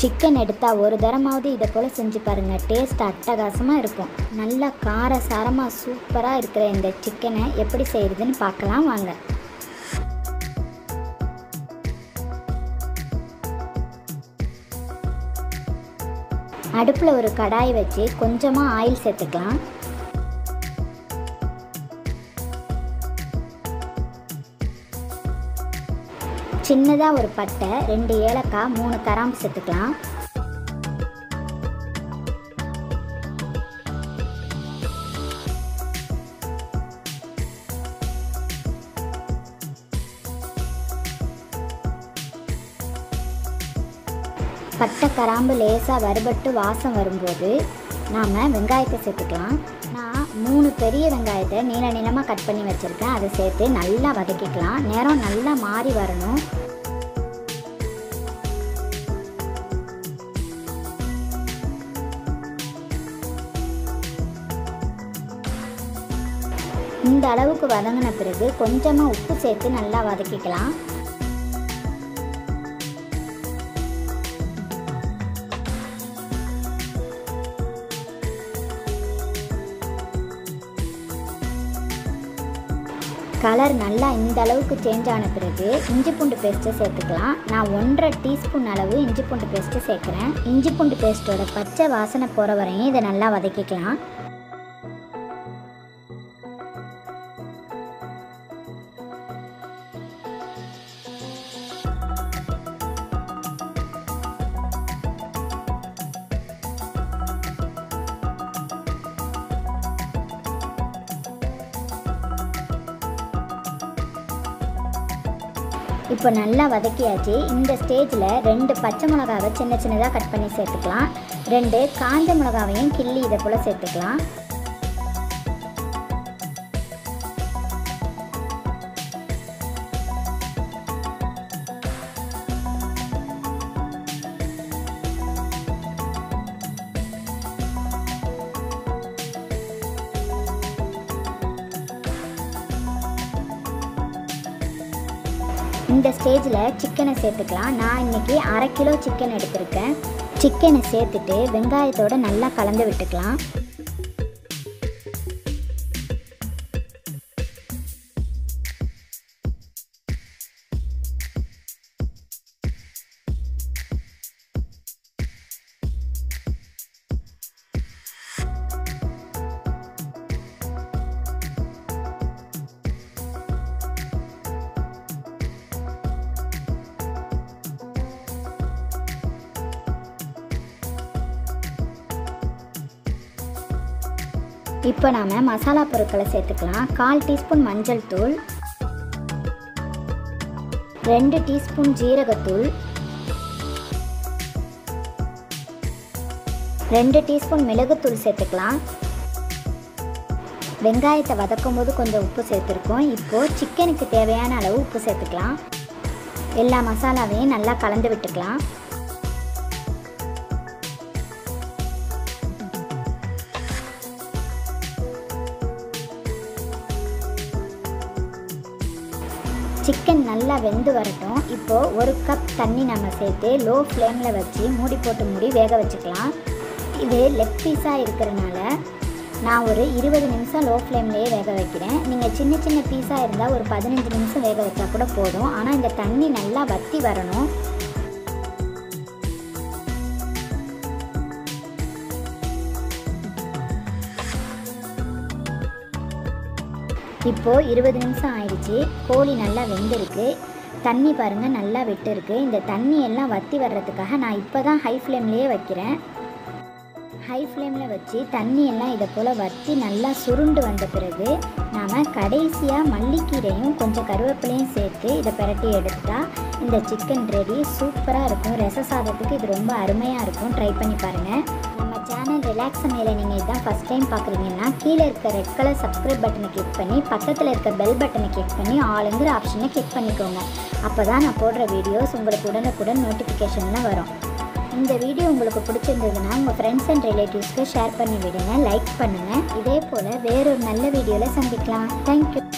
chicken எடுத்தால் ஒரு தரமாவது இதை போல் செஞ்சு பாருங்கள் டேஸ்ட் அட்டகாசமாக இருக்கும் நல்லா கார சாரமாக சூப்பராக இருக்கிற இந்த சிக்கனை எப்படி செய்கிறதுன்னு பார்க்கலாம் வாங்க அடுப்பில் ஒரு கடாய் வச்சு கொஞ்சமாக ஆயில் சேர்த்துக்கலாம் சின்னதாக ஒரு பட்டை ரெண்டு ஏலக்காய் மூணு கராம்பு சேர்த்துக்கலாம் பட்டை கராம்பு லேசாக வறுபட்டு வாசம் வரும்போது நாம் வெங்காயத்தை சேர்த்துக்கலாம் நான் மூணு பெரிய வெங்காயத்தை நீள நீளமாக கட் பண்ணி வச்சுருக்கேன் அதை சேர்த்து நல்லா வதக்கிக்கலாம் நேரம் நல்லா மாறி வரணும் இந்த அளவுக்கு வதங்கின பிறகு கொஞ்சமாக உப்பு சேர்த்து நல்லா வதக்கிக்கலாம் கலர் நல்லா இந்த அளவுக்கு சேஞ்ச் ஆன பிறகு இஞ்சி பூண்டு பேஸ்ட்டை சேர்த்துக்கலாம் நான் ஒன்றரை டீஸ்பூன் அளவு இஞ்சி பூண்டு பேஸ்ட்டு சேர்க்குறேன் இஞ்சி பூண்டு பேஸ்ட்டோட பச்சை வாசனை போகிற வரையும் இதை நல்லா வதக்கிக்கலாம் இப்போ நல்லா வதக்கியாச்சு இந்த ஸ்டேஜில் ரெண்டு பச்சை மிளகாவை சின்ன சின்னதாக கட் பண்ணி சேர்த்துக்கலாம் ரெண்டு காஞ்ச மிளகாவையும் கிள்ளி இதை போல் சேர்த்துக்கலாம் இந்த ஸ்டேஜில் சிக்கனை சேர்த்துக்கலாம் நான் இன்றைக்கி அரை கிலோ சிக்கன் எடுத்திருக்கேன் சிக்கனை சேர்த்துட்டு வெங்காயத்தோடு நல்லா கலந்து விட்டுக்கலாம் இப்போ நாம் மசாலா பொருட்களை சேர்த்துக்கலாம் கால் டீஸ்பூன் மஞ்சள் தூள் ரெண்டு டீஸ்பூன் ஜீரகத்தூள் ரெண்டு டீஸ்பூன் மிளகுத்தூள் சேர்த்துக்கலாம் வெங்காயத்தை வதக்கும் போது கொஞ்சம் உப்பு சேர்த்துருக்கோம் இப்போது சிக்கனுக்கு தேவையான அளவு உப்பு சேர்த்துக்கலாம் எல்லா மசாலாவையும் நல்லா கலந்து விட்டுக்கலாம் சிக்கன் நல்லா வெந்து வரட்டும் இப்போது ஒரு கப் தண்ணி நம்ம சேர்த்து லோ ஃப்ளேமில் வச்சு மூடி போட்டு மூடி வேக வச்சுக்கலாம் இது லெக் பீஸாக இருக்கிறனால நான் ஒரு இருபது நிமிஷம் லோ ஃப்ளேம்லேயே வேக வைக்கிறேன் நீங்கள் சின்ன சின்ன பீஸாக இருந்தால் ஒரு பதினஞ்சு நிமிஷம் வேக வச்சா கூட போதும் ஆனால் இந்த தண்ணி நல்லா வற்றி வரணும் இப்போது இருபது நிமிஷம் ஆயிடுச்சு கோழி நல்லா வெந்திருக்கு தண்ணி பாருங்கள் நல்லா விட்டுருக்கு இந்த தண்ணி எல்லாம் வற்றி வர்றதுக்காக நான் இப்போ தான் ஹை ஃப்ளேம்லேயே வைக்கிறேன் ஹை ஃப்ளேமில் வச்சு தண்ணி எல்லாம் இதை போல் வற்றி நல்லா சுருண்டு வந்த பிறகு நாம் கடைசியாக மல்லிக்கீரையும் கொஞ்சம் கருவேப்பிலையும் சேர்த்து இதை பிரட்டி எடுத்துட்டா இந்த சிக்கன் ரெடி சூப்பராக இருக்கும் ரச சாதத்துக்கு இது ரொம்ப அருமையாக இருக்கும் ட்ரை பண்ணி பாருங்கள் நம்ம சேனல் ரிலாக்ஸ் மேலே நீங்கள் இதான் ஃபஸ்ட் டைம் பார்க்குறீங்கன்னா கீழே இருக்க ரெட் கலர் சப்ஸ்கிரைப் பட்டனை கிளிக் பண்ணி பக்கத்தில் இருக்க பெல் பட்டனை கிளிக் பண்ணி ஆளுங்கிற ஆப்ஷனை கிளிக் பண்ணிக்கோங்க அப்போ தான் நான் போடுற வீடியோஸ் உங்களுக்கு உடனுக்குடன் நோட்டிஃபிகேஷனில் வரும் இந்த வீடியோ உங்களுக்கு பிடிச்சிருந்ததுன்னா உங்கள் ஃப்ரெண்ட்ஸ் அண்ட் ரிலேட்டிவ்ஸ்க்கு ஷேர் பண்ணி விடுங்க லைக் பண்ணுங்கள் இதே போல் வேறொரு நல்ல வீடியோவில் சந்திக்கலாம் தேங்க்யூ